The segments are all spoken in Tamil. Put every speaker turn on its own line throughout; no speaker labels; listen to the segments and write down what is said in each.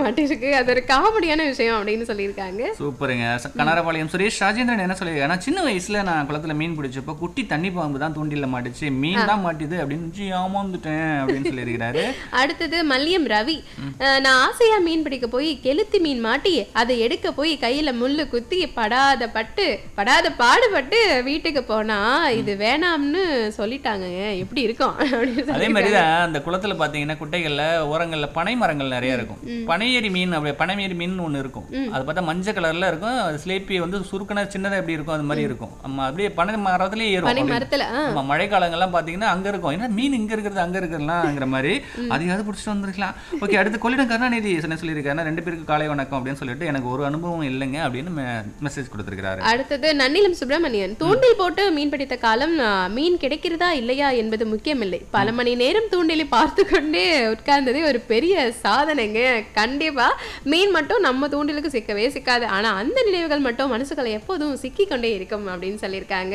மாட்டிருக்கு அது ஒரு காமெடியான விஷயம் அப்படின்னு சொல்லியிருக்காங்க
சூப்பருங்க ச- கனரபாளையம் சுரேஷ் ராஜேந்திரன் என்ன சொல்லியிருக்காரு சின்ன வயசுல நான் குளத்துல மீன் பிடிச்சப்போ குட்டி தண்ணி பாம்பு தான் தூண்டில மாட்டுச்சு மீன் தான் மாட்டுது அப்படின்னு "ஜி, ஏமாந்துட்டேன் அப்படின்னு சொல்லியிருக்கிறாரு
அடுத்தது மல்லியம் ரவி அஹ், நான் ஆசையா மீன் பிடிக்க போய் கெளுத்தி மீன் மாட்டி அதை எடுக்க போய் கையில முள்ளு குத்தி படாத பட்டு படாத பாடுபட்டு வீட்டுக்கு போனா இது வேணாம்னு சொல்லிட்டாங்க எப்படி இருக்கும் அப்படின்னு
அதே
சொல்லி
மாதிரி தான் அந்த குளத்துல பாத்தீங்கன்னா குட்டைகள்ல ஓரங்கள்ல பனை மரங்கள் நிறைய இருக்கும் பனையேரி மீன் அப்படி பனையேரி மீன் ஒண்ணு இருக்கும் அது பார்த்தா மஞ்சள் கலர்ல இருக்கும் அது ஸ்லேப்பி வந்து சுருக்கனா சின்னதா எப்படி இருக்கும் அது மாதிரி இருக்கும் ஆமா அப்படியே பனை மரத்துலயே ஏறும்
பனை
அப்படி.
மரத்துல ஆ,
ஆமா மழை காலங்கள்லாம் பாத்தீங்கன்னா அங்க இருக்கும் ஏன்னா மீன் இங்க இருக்கிறது அங்க இருக்கிறதுலாம்ங்கிற மாதிரி அதையாவது பிடிச்சிட்டு வந்திருக்கலாம் ஓகே அடுத்து கொள்ளிடம் கருணாநிதி என்ன சொல்லியிருக்காருன்னா ரெண்டு பேருக்கு காலை வணக்கம் அப்படின்னு சொல்லிட்டு எனக்கு ஒரு அனுபவம் இல்லைங்க அப்படின்னு மெசேஜ் கொடுத்திருக்காரு
அடுத்தது நன்னிலம் சுப்பிரமணியன் தூண்டில் போட்டு மீன் பிடித்த காலம் ஆ, மீன் கிடைக்கிறதா இல்லையா என்பது முக்கியமில்லை பல மணி நேரம் தூண்டிலை பார்த்து கொண்டே உட்கார்ந்ததே ஒரு பெரிய சாதனைங்க கண்டிப்பா மீன் மட்டும் நம்ம தூண்டிலுக்கு சிக்கவே சிக்காது ஆனா அந்த நினைவுகள் மட்டும் மனசுக்குள்ள எப்போதும் சிக்கிக் கொண்டே இருக்கும் அப்படின்னு சொல்லியிருக்காங்க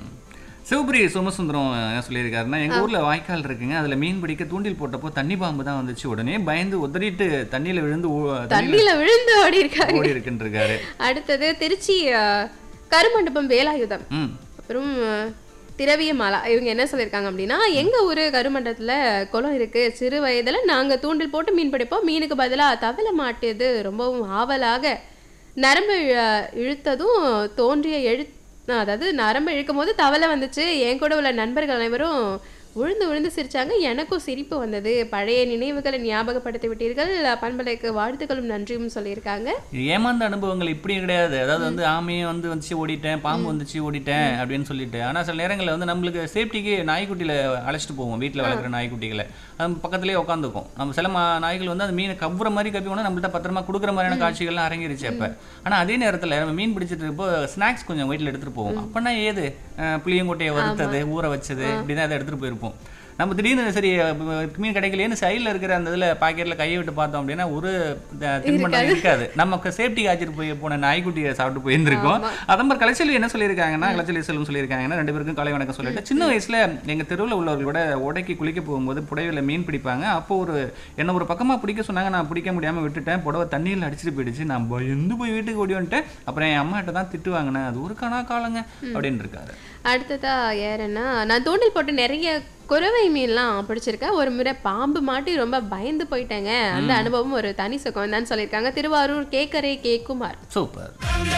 சிவபுரி சோமசுந்தரம் என்ன சொல்லியிருக்காருன்னா எங்க ஊர்ல வாய்க்கால் இருக்குங்க அதுல மீன் பிடிக்க தூண்டில் போட்டப்போ தண்ணி பாம்பு தான் வந்துச்சு உடனே பயந்து உதறிட்டு தண்ணியில விழுந்து ஓ- தண்ணியில
தண்ணியில விழுந்து ஓடி இருக்காங்க
ஓடி இருக்குன்னு இருக்காரு
அடுத்தது திருச்சி ஆ, கருமண்டபம் வேலாயுதம்
ம்
அப்புறம் அஹ், திரவியமாலா இவங்க என்ன சொல்லியிருக்காங்க அப்படின்னா எங்க ஊரு கருமண்டலத்துல குளம் இருக்கு சிறு வயதுல நாங்க தூண்டில் போட்டு மீன் பிடிப்போம் மீனுக்கு பதிலா தவளை மாட்டியது ரொம்பவும் ஆவலாக நரம்பு இழ- இழுத்ததும் தோன்றிய எழு அதாவது நரம்பு இழுக்கும் போது தவளை வந்துச்சு என் கூட உள்ள நண்பர்கள் அனைவரும் விழுந்து விழுந்து சிரிச்சாங்க எனக்கும் சிரிப்பு வந்தது பழைய நினைவுகளை ஞாபகப்படுத்தி விட்டீர்கள் பண்பலைக்கு வாழ்த்துக்களும் நன்றியும் சொல்லியிருக்காங்க
ஏமாந்த அனுபவங்கள் இப்படி கிடையாது அதாவது வந்து ஆமையே வந்து வந்துச்சு ஓடிட்டேன் பாம்பு வந்துச்சு ஓடிட்டேன் அப்படின்னு சொல்லிட்டு ஆனா சில நேரங்களில் வந்து நம்மளுக்கு சேஃப்டிக்கு நாய்க்குட்டியில அழைச்சிட்டு போவோம் வீட்டில் வளர்க்குற நாய்க்குட்டிகளை அது பக்கத்துலேயே உட்காந்துக்கும் நம்ம சில மா நாய்கள் வந்து அந்த மீனை கவ்வுற மாதிரி கப்பி வேணா நம்மள்ட்ட பத்திரமா கொடுக்குற மாதிரியான காட்சிகள்லாம் அரங்கிருச்சு அப்ப ஆனா அதே நேரத்துல நம்ம மீன் பிடிச்சிட்டு இருப்போ ஸ்நாக்ஸ் கொஞ்சம் வீட்டில் எடுத்துட்டு போவோம் அப்பனா ஏது அஹ் புளியங்கொட்டையை வறுத்தது ஊற வச்சது இப்படிதான் அதை எடுத்துட்டு போயிருப்போம் நம்ம திடீர்னு சரி அஹ் மீன் கிடைக்கலையேன்னு சைடில் இருக்கிற அந்த இதில் பாக்கெட்டில் கையை விட்டு பார்த்தோம் அப்படின்னா ஒரு த- தின்பண்டம் இருக்காது நமக்கு சேஃப்டி காய்ச்சிட்டு போய் போன நாய்க்குட்டியை சாப்பிட்டு போயிருந்திருக்கோம் அதே மாதிரி கலைச்செல்வி என்ன சொல்லியிருக்காங்கன்னா கலைச்செல்வி செல்வம் சொல்லியிருக்காங்கன்னா ரெண்டு பேருக்கும் காலை வணக்கம் சொல்லிட்டு சின்ன வயசுல எங்க தெருவில் உள்ளவர்களோட உடைக்கு குளிக்க போகும்போது புடவையில் மீன் பிடிப்பாங்க அப்போ ஒரு என்ன ஒரு பக்கமா பிடிக்க சொன்னாங்க நான் பிடிக்க முடியாம விட்டுட்டேன் புடவை தண்ணியில் அடிச்சிட்டு போயிடுச்சு நான் பயந்து போய் வீட்டுக்கு ஓடி வந்துட்டேன் அப்புறம் என் அம்மாட்ட தான் திட்டு வாங்கினேன் அது ஒரு கணா காலங்க அப்படின்னு இருக்காரு
அடுத்ததா யாருன்னா நான் தூண்டில் போட்டு நிறைய குறவை மீன்லாம் பிடிச்சிருக்கேன் ஒரு முறை பாம்பு மாட்டி ரொம்ப பயந்து போயிட்டேங்க அந்த அனுபவம் ஒரு தனி சுகம் தான் சொல்லியிருக்காங்க திருவாரூர் கேக்கரை கே குமார்
சூப்பர்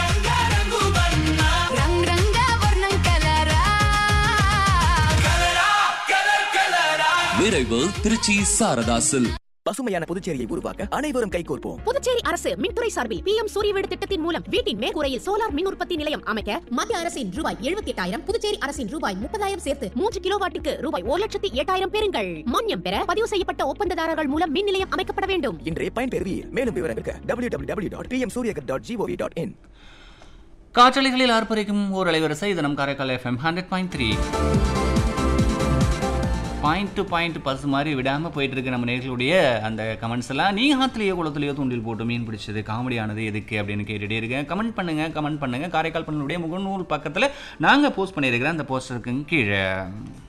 రంగ్ రంగ వర్ణం కలరా
நிறைவு திருச்சி சாரதாசில்
பசுமையான புதுச்சேரியை உருவாக்க அனைவரும் கைகோர்ப்போம்
புதுச்சேரி அரசு மின்துறை சார்பில் பி எம் சூரிய வீடு திட்டத்தின் மூலம் வீட்டின் மேற்கூரையில் சோலார் மின் உற்பத்தி நிலையம் அமைக்க மத்திய அரசின் ரூபாய் எழுபத்தி எட்டாயிரம் புதுச்சேரி அரசின் ரூபாய் முப்பதாயிரம் சேர்த்து மூன்று கிலோவாட்டுக்கு ரூபாய் ஒரு லட்சத்தி எட்டாயிரம் பெறுங்கள் மானியம் பெற பதிவு செய்யப்பட்ட ஒப்பந்ததாரர்கள் மூலம் மின் நிலையம் அமைக்கப்பட வேண்டும்
இன்றே பயன்பெறுவீர் மேலும் விவரங்களுக்கு W W W dot PM Suryaghar dot gov dot in
காற்றலைகளில் ஆர்ப்பரிக்கும் ஓர் அலைவரிசை இது நம் Karaikal FM hundred point three point to point bus மாதிரி விடாமல் போயிட்டு இருக்கு நம்ம நேர்களுடைய அந்த கமெண்ட்ஸ் எல்லாம் நீ ஆத்துலையோ குளத்துலையோ தூண்டில் போட்டு மீன் பிடிச்சது காமெடியானது எதுக்கு அப்படின்னு கேட்டுட்டே இருக்கேன் கமெண்ட் பண்ணுங்க கமெண்ட் பண்ணுங்க காரைக்கால் பண்ணனுடைய முகநூல் பக்கத்தில் நாங்கள் போஸ்ட் பண்ணியிருக்கிறேன் அந்த போஸ்டருக்கு கீழே